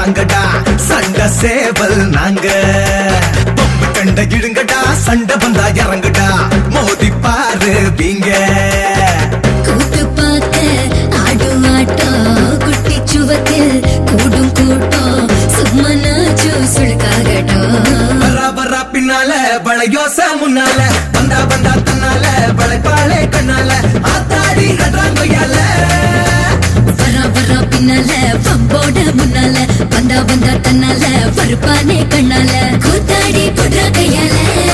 தாங்கடா சண்டை சேவல் நாங்க பொம்பு கண்ட இடுங்கடா சண்டை வந்தா இறங்குடா மோதி பாரு வீங்க கூத்து பார்க்க ஆடும் ஆட்டம் குட்டி சுவத்தில் கூடும் கூட்டம் சும்மனாச்சு சுழுக்காகட்டும் வரா வரா பின்னால வளையோச முன்னால வந்தா வந்தா தன்னால வளைப்பாளே கண்ணால ஆத்தாடி நன்றாங்கொய்யால வரா வரா பின்னால பம்போட முன்னால வந்தா வந்தா தன்னால பருப்பானே கண்ணால கூத்தாடி புடுற கையால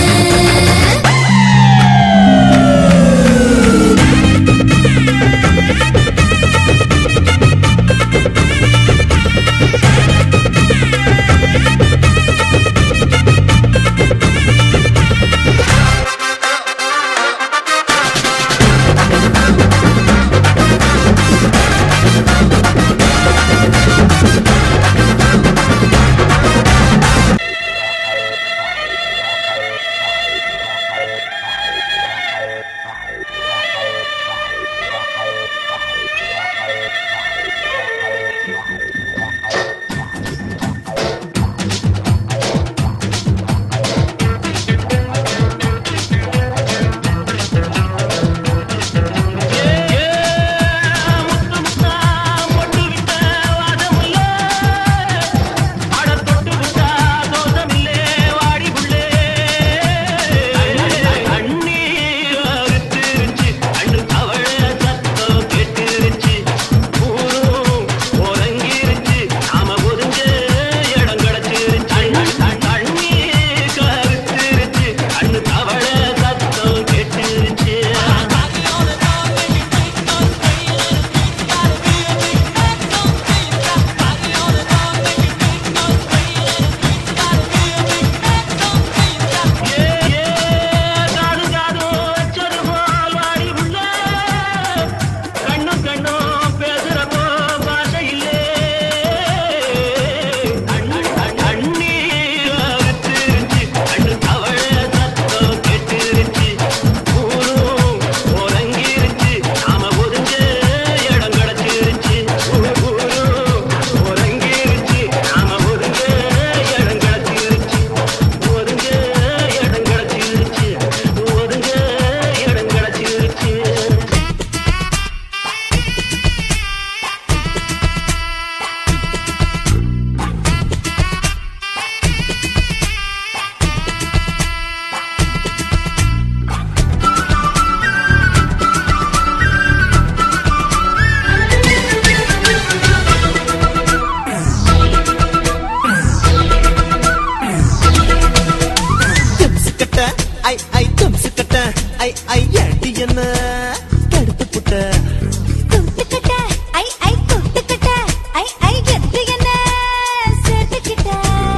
தும்சுக்கட்ட ஐ ஐ தும்சுக்கட்ட ஐ ஐ ஏண்டி என்ன கடுத்து புட்ட தொட்டுக்கிட்ட ஐ ஐ தொட்டுக்கிட்ட ஐ ஐ எது என்ன சேர்த்துக்கிட்ட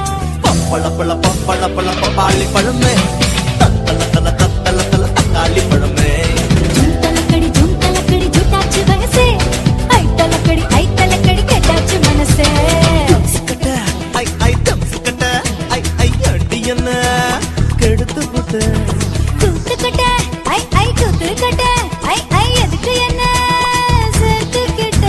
பப்பள பழ பப்பள பழ பப்பாளி பழமே தத்தல தல தத்தல தல தக்காளி பழமே ஜும் தலக்கடி ஜும் தலக்கடி ஜுட்டாச்சு வயசே ஐ தலக்கடி ஐ தலக்கடி கெட்டாச்சு மனசே தும்சுக்கட்ட ஐ ஐ தும்சுக்கட்ட ஐ ஐ ஏண்டி என்ன கெடுத்து புட்ட தொட்டுக்கிட்ட ஐ ஐ தொட்டுக்கிட்ட ஐ ஐ எதுக்கு என்ன சேர்த்துக்கிட்ட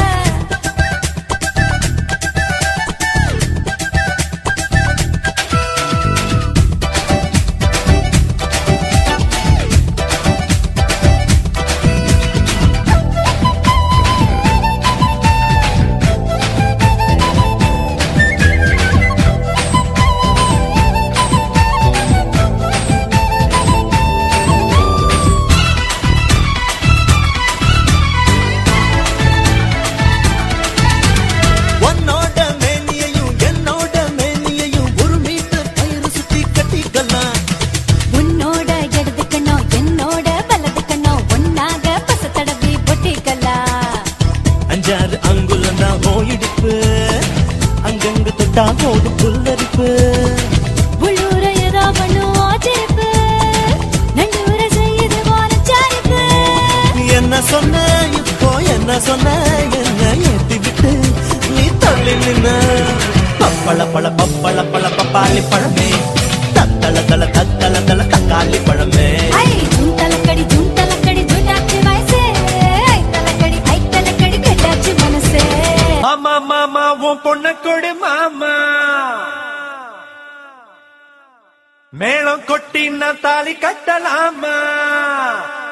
உன்னோட மேனியையும் என்னோட மேனியையும் ஒரு மீட்டர் கயிறு சுத்தி கட்டிக்கலாம் உன்னோட இடது கண்ணோ என்னோட வலது கண்ணோ ஒன்னாக பச தடவி பொட்டிக்கலாம் அஞ்சாறு அங்குலம் தான் ஓயிடுப்பு அங்கங்க தொட்டா போடு புல்லரிப்பு உள்ளூர ஏதோ பண்ணும் ஆச்சரிப்பு நண்டூர செய்யுது வாரச்சாரிப்பு என்ன சொன்ன இப்போ என்ன சொன்ன என்ன ஏத்தி விட்டு நீ தள்ளி நின்ன பப்பள பழ பப்பள பழ பப்பாளி பழமே தத்தள தள தத்தள தள தக்காளி பழமே ஐ ஜூம் தலக்கடி ஜூம் தலக்கடி ஜூட்டாச்சு வயசே ஐ தலக்கடி ஐ தலக்கடி கெட்டாச்சு மனசே மாமா மாமா உன் பொண்ண கொடுமா மேளம் கொட்டி நான் தாலி கட்டலாமா